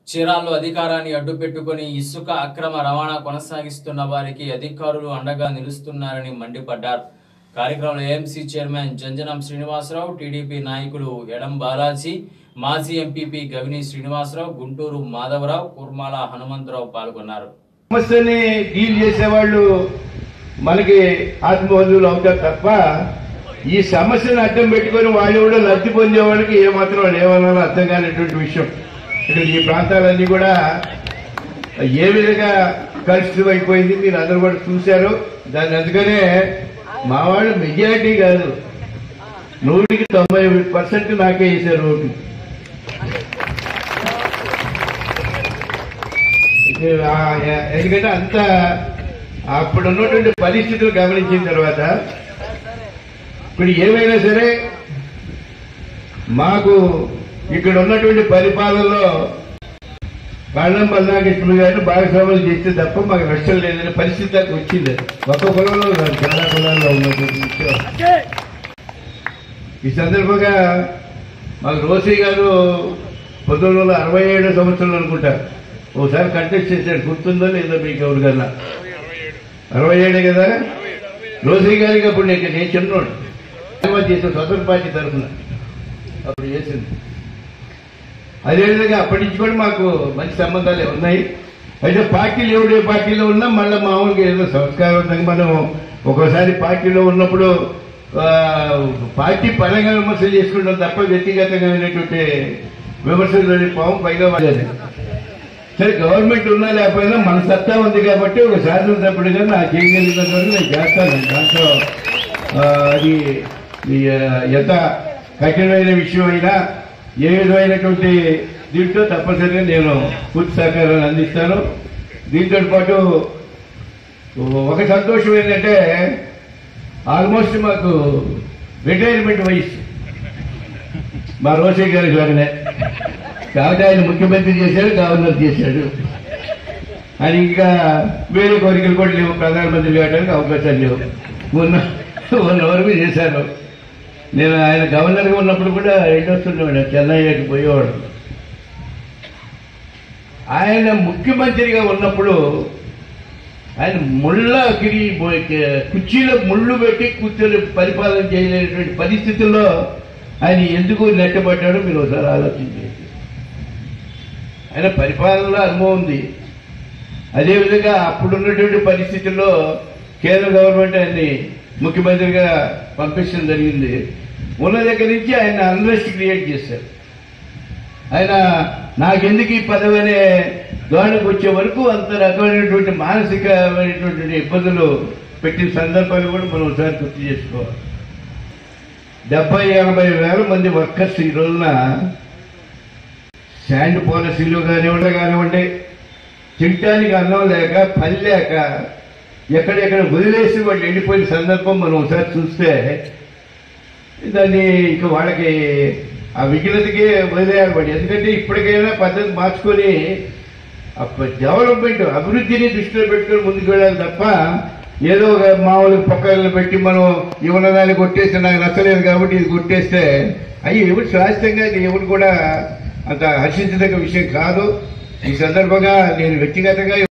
చీరాల్లో అధికారాన్ని అడ్డుపెట్టుకుని ఇసుక అక్రమ రవాణా కొనసాగిస్తున్న వారికి అధికారులు అండగా నిలుస్తున్నారని మండిపడ్డారు కార్యక్రమంలో AMC chairman Janjanam Srinivasarao TDP నాయకులు ఎడం బాలాజీ మాజీ ఎంపీపీ గవిని శ్రీనివాసరావు గుంటూరు మాధవరావు కుర్మాల హనుమంతరావు పాల్గొన్నారు సమస్యని డీల్ చేసేవాళ్ళు మనకి ఆత్మబంధువులు అవుతారు తప్ప ఈ సమస్యను అడ్డం పెట్టుకొని వాళ్ళు కూడా లబ్ధి పొందే వాళ్ళకి ఏమాత్రం వాళ్ళు ఏమన్నా అర్థం కానిటువంటి విషయం ఇక్కడ ఈ ప్రాంతాలన్నీ కూడా ఏ విధంగా కలుషితం అయిపోయింది మీరు అందరూ కూడా చూశారు దాన్ని అందుకనే మా వాళ్ళు మెజారిటీ కాదు నూటికి తొంభై పర్సెంట్ నాకే వేశారు ఓటు ఇది ఆ- ఎందుకంటే అంత అప్పుడు ఉన్నటువంటి పరిస్థితులు గమనించిన తర్వాత ఇప్పుడు ఏమైనా సరే మాకు ఇక్కడ ఉన్నటువంటి పరిపాలనలో కళ్ళం బలనాకృష్ణ గారిని భాగస్వాములు చేస్తే తప్ప మాకు నష్టం లేదనే పరిస్థితి దాకా వచ్చింది ఒక కులంలో కాదు చాలా కులాల్లో ఉన్నటువంటి విషయం ఈ సందర్భంగా మాకు రోసీ గారు పంతొమ్మిది వందల అరవై ఏడు సంవత్సరంలో అనుకుంటా ఒకసారి కంటెస్ట్ చేశాడు గుర్తుందో లేదో మీకు ఎవరికన్నా అరవై ఏడే కదా రోసీ గారికి అప్పుడు నేను నేను చిన్నోడు సినిమా చేసిన స్వతంత్ర పార్టీ తరఫున అప్పుడు చేసింది అదేవిధంగా అప్పటి నుంచి కూడా మాకు మంచి సంబంధాలే ఉన్నాయి అయితే పార్టీలు ఎవడే పార్టీలో ఉన్నా మళ్ళీ మామూలుగా ఏదో సంస్కారవంతంగా మనం ఒక్కోసారి పార్టీలో ఉన్నప్పుడు ఆ, పార్టీ పరంగా విమర్శలు చేసుకుంటాం తప్ప వ్యక్తిగతంగా అయినటువంటి విమర్శలు పాము పైగా వాళ్ళది. సరే గవర్నమెంట్ ఉన్నా లేకపోయినా మన సత్తా ఉంది కాబట్టి ఒక శాసనసభ్యుడిగా నా చేయగలిగినంత వరకు నేను చేస్తాను దాంట్లో ఆ, అది ఈ, ఆ, ఎంత కఠినమైన విషయం అయినా ఏ విధమైనటువంటి దీంట్లో తప్పనిసరిగా నేను పూర్తి సహకారాన్ని అందిస్తాను దీంతో పాటు ఒక సంతోషం ఏంటంటే ఆల్మోస్ట్ మాకు రిటైర్మెంట్ వయసు మా రోసే గారి గారినే కాబట్టి ఆయన ముఖ్యమంత్రి చేశాడు గవర్నర్ చేశాడు ఆయన ఇంకా వేరే కోరికలు కూడా లేవు ప్రధానమంత్రి కావడానికి అవకాశాలు లేవు ఉన్న ఉన్న వరకు చేశాను నేను ఆయన గవర్నర్గా ఉన్నప్పుడు కూడా వెళ్ళొస్తుండేవాడు చెన్నైకి పోయేవాడు ఆయన ముఖ్యమంత్రిగా ఉన్నప్పుడు ఆయన ముళ్ళ గిరి కుర్చీలో ముళ్ళు పెట్టి కూర్చొని పరిపాలన చేయలేనటువంటి పరిస్థితుల్లో ఆయన ఎందుకు నెట్టబడ్డాడో మీరు ఒకసారి ఆలోచించండి ఆయన పరిపాలనలో అనుభవం ఉంది అదేవిధంగా అప్పుడున్నటువంటి పరిస్థితుల్లో కేంద్ర గవర్నమెంట్ ఆయన్ని ముఖ్యమంత్రిగా పంపించడం జరిగింది ఉన్న దగ్గర నుంచి ఆయన అన్రెస్ట్ క్రియేట్ చేశారు ఆయన నాకెందుకు ఈ పదవి అనే ధోరణికి వచ్చే వరకు అంత రకమైనటువంటి మానసికమైనటువంటి ఇబ్బందులు పెట్టిన సందర్భాలు కూడా మనం ఒకసారి గుర్తు చేసుకోవాలి డెబ్బై ఎనభై వేల మంది వర్కర్స్ ఈ రోజున శాండ్ పాలసీలు కానివ్వండి కానివ్వండి తినటానికి అన్నం లేక పని లేక ఎక్కడెక్కడ వదిలేసి వాళ్ళు వెళ్ళిపోయిన సందర్భం మనం ఒకసారి చూస్తే దాన్ని ఇక వాళ్ళకి ఆ విఘ్నతకి వదిలేయాలి వాడు ఎందుకంటే ఇప్పటికైనా పద్ధతి మార్చుకొని డెవలప్మెంట్ అభివృద్ధిని దృష్టిలో పెట్టుకొని ముందుకు వెళ్ళాలి తప్ప ఏదో ఒక మామూలు పక్కన పెట్టి మనం ఇవ్వనదాన్ని కొట్టేస్తే నాకు నచ్చలేదు కాబట్టి ఇది కొట్టేస్తే అయ్యి ఎవరు శాశ్వతంగా ఇది ఎవరు కూడా అంత హర్షించదగ్గ విషయం కాదు ఈ సందర్భంగా నేను వ్యక్తిగతంగా